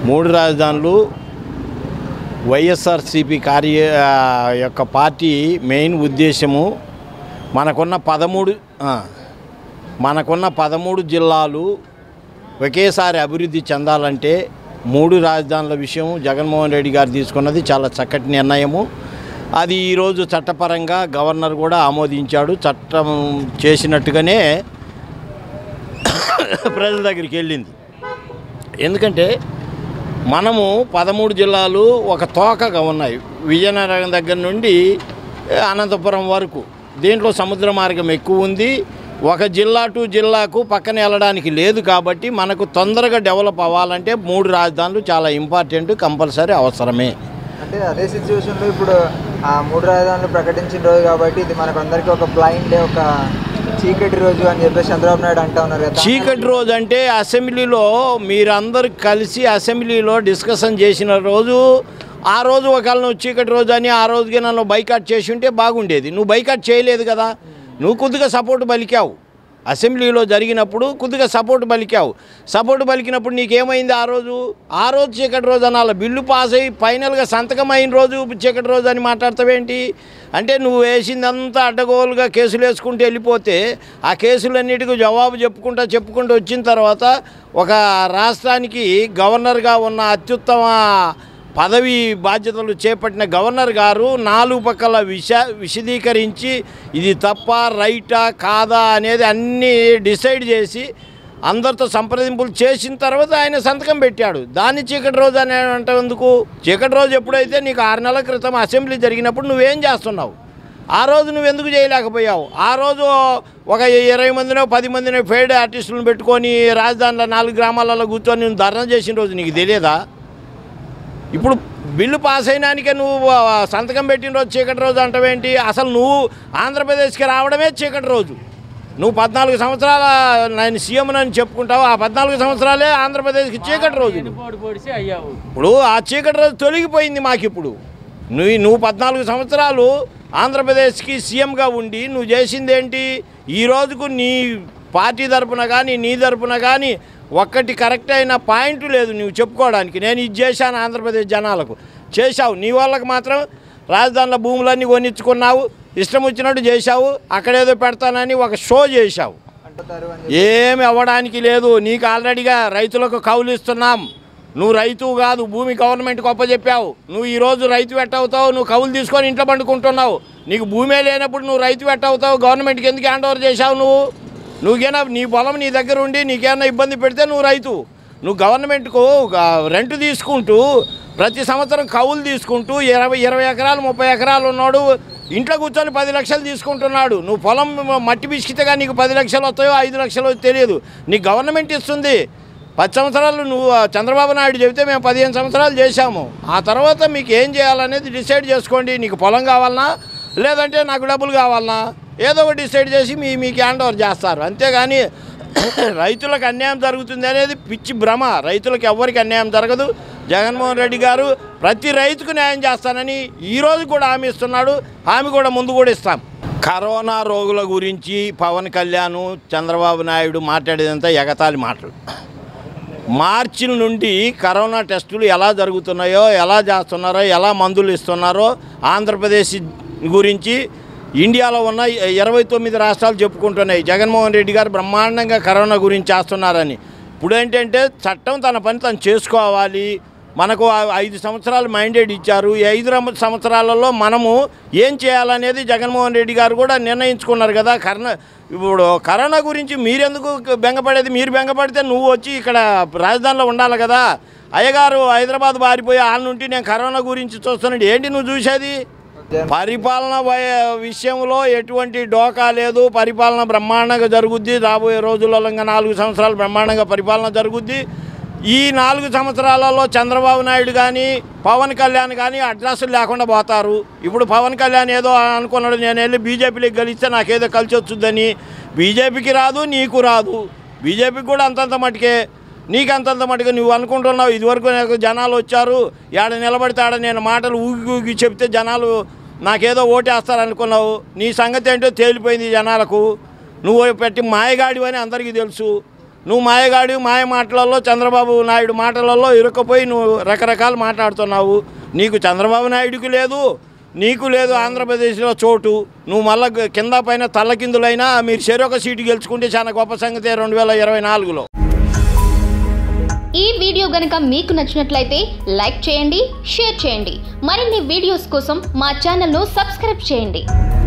మూడు రాజధానులు వైఎస్ఆర్సిపి కార్య ఆ, యొక్క పార్టీ మెయిన్ ఉద్దేశము మనకున్న పదమూడు ఆ, మనకున్న పదమూడు జిల్లాలు ఒకేసారి అభివృద్ధి చెందాలంటే మూడు రాజధానుల విషయం జగన్మోహన్ రెడ్డి గారు తీసుకున్నది చాలా చక్కటి నిర్ణయము అది ఈరోజు చట్టపరంగా గవర్నర్ కూడా ఆమోదించాడు చట్టం చేసినట్టుగానే ప్రజల దగ్గరికి వెళ్ళింది ఎందుకంటే మనము పదమూడు జిల్లాలు ఒక తోకగా ఉన్నాయి విజయనగరం దగ్గర నుండి అనంతపురం వరకు దీంట్లో సముద్ర మార్గం ఎక్కువ ఉంది ఒక జిల్లా టు జిల్లాకు పక్కన వెళ్ళడానికి లేదు కాబట్టి మనకు తొందరగా డెవలప్ అవ్వాలంటే మూడు రాజధానులు చాలా ఇంపార్టెంట్ కంపల్సరీ అవసరమే అంటే అదే సిచ్యువేషన్లో ఇప్పుడు ఆ మూడు రాజధానులు ప్రకటించిన రోజు కాబట్టి ఇది మనకు అందరికీ ఒక బ్లైండ్ డే ఒక చీకటి రోజు అని చెప్పేసి చంద్రబాబు నాయుడు అంటా ఉన్నారు కదా చీకటి రోజు అంటే అసెంబ్లీలో మీరందరూ కలిసి అసెంబ్లీలో డిస్కషన్ చేసిన రోజు ఆ రోజు ఒకవేళ నువ్వు చీకటి రోజు అని ఆ రోజుకి నన్ను బైకాట్ చేసి ఉంటే బాగుండేది నువ్వు బైకాట్ చేయలేదు కదా నువ్వు కొద్దిగా సపోర్ట్ పలికావు అసెంబ్లీలో జరిగినప్పుడు కొద్దిగా సపోర్ట్ పలికావు సపోర్ట్ పలికినప్పుడు నీకేమైంది ఆ రోజు ఆ రోజు చీకటి రోజు అనాల బిల్లు పాస్ అయ్యి ఫైనల్గా సంతకం అయిన రోజు చీకటి రోజు అని మాట్లాడతావేంటి అంటే నువ్వు వేసిందంతా అడ్డగోలుగా కేసులు వేసుకుంటూ వెళ్ళిపోతే ఆ కేసులన్నిటికీ జవాబు చెప్పుకుంటా చెప్పుకుంటూ వచ్చిన తర్వాత ఒక రాష్ట్రానికి గవర్నర్గా ఉన్న అత్యుత్తమ పదవి బాధ్యతలు చేపట్టిన గవర్నర్ గారు నాలుగు పక్కల విష విశదీకరించి ఇది తప్ప రైటా కాదా అనేది అన్నీ డిసైడ్ చేసి అందరితో సంప్రదింపులు చేసిన తర్వాత ఆయన సంతకం పెట్టాడు దాన్ని చీకటి రోజు అని అంటే ఎందుకు చీకటి రోజు ఎప్పుడైతే నీకు ఆరు నెలల క్రితం అసెంబ్లీ జరిగినప్పుడు నువ్వేం చేస్తున్నావు ఆ రోజు నువ్వు ఎందుకు చేయలేకపోయావు ఆ రోజు ఒక ఇరవై మందినో పది మందినో ఫెయిడ్ ఆర్టిస్టులను పెట్టుకొని రాజధానిలో నాలుగు గ్రామాలలో కూర్చొని నువ్వు ధర్నా చేసిన రోజు నీకు తెలియదా ఇప్పుడు బిల్లు పాస్ అయినానికే నువ్వు ఆ, సంతకం పెట్టిన రోజు చీకటి రోజు అంటావేంటి అసలు నువ్వు ఆంధ్రప్రదేశ్కి రావడమే చీకటి రోజు నువ్వు పద్నాలుగు సంవత్సరాల నేను సీఎం అని చెప్పుకుంటావు ఆ పద్నాలుగు సంవత్సరాలే ఆంధ్రప్రదేశ్కి చీకటి రోజు పోటీ పొడిచి అయ్యావు ఇప్పుడు ఆ చీకటి రోజు తొలగిపోయింది మాకు ఇప్పుడు నువ్వు నువ్వు పద్నాలుగు సంవత్సరాలు ఆంధ్రప్రదేశ్కి సీఎంగా ఉండి నువ్వు చేసింది ఏంటి ఈ రోజుకు నీ పార్టీ తరపున కానీ నీ తరపున కానీ ఒక్కటి కరెక్ట్ అయిన పాయింట్ లేదు నువ్వు చెప్పుకోవడానికి నేను ఇది చేశాను ఆంధ్రప్రదేశ్ జనాలకు చేశావు నీ వాళ్ళకి మాత్రం రాజధానిలో భూములన్నీ కొనిచ్చుకున్నావు ఇష్టం వచ్చినట్టు చేశావు అక్కడేదో పెడతానని ఒక షో చేశావు అంటున్నారు అని ఏమి అవ్వడానికి లేదు నీకు ఆల్రెడీగా రైతులకు కౌలు ఇస్తున్నాం నువ్వు రైతు కాదు భూమి గవర్నమెంట్కి అప్పచెప్పావు నువ్వు ఈరోజు రైతు వెట్టవుతావు నువ్వు కౌలు తీసుకొని ఇంట్లో పండుకుంటున్నావు నీకు భూమే లేనప్పుడు నువ్వు రైతు వెట్టవుతావు గవర్నమెంట్కి ఎందుకు హ్యాండ్ ఓవర్ చేశావు నువ్వు నువ్వేనా నీ పొలం నీ దగ్గర ఉండి నీకేమైనా ఇబ్బంది పెడితే నువ్వు రైతు నువ్వు గవర్నమెంట్కు రెంట్ తీసుకుంటూ ప్రతి సంవత్సరం కౌలు తీసుకుంటూ ఇరవై ఇరవై ఎకరాలు ముప్పై ఎకరాలు ఉన్నాడు ఇంట్లో కూర్చొని పది లక్షలు తీసుకుంటున్నాడు నువ్వు పొలం మట్టి బిస్కితేగా నీకు పది లక్షలు వస్తాయో ఐదు లక్షలు తెలియదు నీకు గవర్నమెంట్ ఇస్తుంది పది సంవత్సరాలు నువ్వు ఆ చంద్రబాబు నాయుడు చెబితే మేము పదిహేను సంవత్సరాలు చేశాము ఆ తర్వాత మీకు ఏం చేయాలనేది డిసైడ్ చేసుకోండి నీకు పొలం కావాలనా లేదంటే నాకు డబ్బులు కావాలనా ఏదో ఒకటి డిసైడ్ చేసి మీ మీకు హ్యాండ్ ఓవర్ చేస్తారు అంతేగాని రైతులకు అన్యాయం జరుగుతుంది అనేది పిచ్చి భ్రమ రైతులకు ఎవ్వరికి అన్యాయం జరగదు జగన్మోహన్ రెడ్డి గారు ప్రతి రైతుకు న్యాయం చేస్తానని ఈరోజు కూడా హామీ ఇస్తున్నాడు హామీ కూడా ముందు కూడా ఇస్తాం కరోనా రోగుల గురించి పవన్ కళ్యాణ్ చంద్రబాబు నాయుడు మాట్లాడేదంతా ఎగతాళి మాటలు మార్చి నుండి కరోనా టెస్టులు ఎలా జరుగుతున్నాయో ఎలా చేస్తున్నారో ఎలా మందులు ఇస్తున్నారో ఆంధ్రప్రదేశ్ గురించి ఇండియాలో ఉన్న ఇరవై తొమ్మిది రాష్ట్రాలు చెప్పుకుంటున్నాయి జగన్మోహన్ రెడ్డి గారు బ్రహ్మాండంగా కరోనా గురించి చేస్తున్నారని ఇప్పుడు ఏంటంటే చట్టం తన పని తను చేసుకోవాలి మనకు ఆ ఐదు సంవత్సరాలు మైండెడ్ ఇచ్చారు ఈ ఐదు రమ- సంవత్సరాలలో మనము ఏం చేయాలనేది జగన్మోహన్ రెడ్డి గారు కూడా నిర్ణయించుకున్నారు కదా కరోనా ఇప్పుడు కరోనా గురించి మీరెందుకు బెంగపడేది మీరు బెంగపడితే నువ్వు వచ్చి ఇక్కడ రాజధానిలో ఉండాలి కదా అయ్యగారు హైదరాబాద్ బారిపోయి వాళ్ళ నుండి నేను కరోనా గురించి చూస్తున్నాడు ఏంటి నువ్వు చూసేది పరిపాలన వయ- విషయంలో ఎటువంటి డోకా లేదు పరిపాలన బ్రహ్మాండంగా జరుగుద్ది రాబోయే రోజులలో ఇంకా నాలుగు సంవత్సరాలు బ్రహ్మాండంగా పరిపాలన జరుగుద్ది ఈ నాలుగు సంవత్సరాలలో చంద్రబాబు నాయుడు కానీ పవన్ కళ్యాణ్ కానీ అడ్రస్లు లేకుండా పోతారు ఇప్పుడు పవన్ కళ్యాణ్ ఏదో అనుకున్నాడు నేను వెళ్ళి బీజేపీలోకి గెలిస్తే నాకేదో కలిసి వచ్చుద్దని బీజేపీకి రాదు నీకు రాదు బీజేపీకి కూడా అంతంత మటుకే నీకు అంతంత మటుకు నువ్వు అనుకుంటున్నావు ఇదివరకు నాకు జనాలు వచ్చారు ఆడ నిలబడితే ఆడ నేను మాటలు ఊగి ఊగి చెప్తే జనాలు నాకేదో ఓటేస్తారనుకున్నావు నీ సంగతి ఏంటో తేలిపోయింది జనాలకు నువ్వు పెట్టి మాయగాడివని అందరికీ తెలుసు నువ్వు మాయగాడి మాయ మాటలలో చంద్రబాబు నాయుడు మాటలలో ఇరుక్కుపోయి నువ్వు రకరకాలు మాట్లాడుతున్నావు నీకు చంద్రబాబు నాయుడుకి లేదు నీకు లేదు ఆంధ్రప్రదేశ్లో చోటు నువ్వు మళ్ళా కింద పైన తల్లకిందులైనా మీరు చెరొక సీటు గెలుచుకుంటే చాలా గొప్ప సంగతి రెండు వేల ఇరవై నాలుగులో ఈ వీడియో గనుక మీకు నచ్చినట్లయితే లైక్ చేయండి షేర్ చేయండి మరిన్ని వీడియోస్ కోసం మా ఛానల్ను సబ్స్క్రైబ్ చేయండి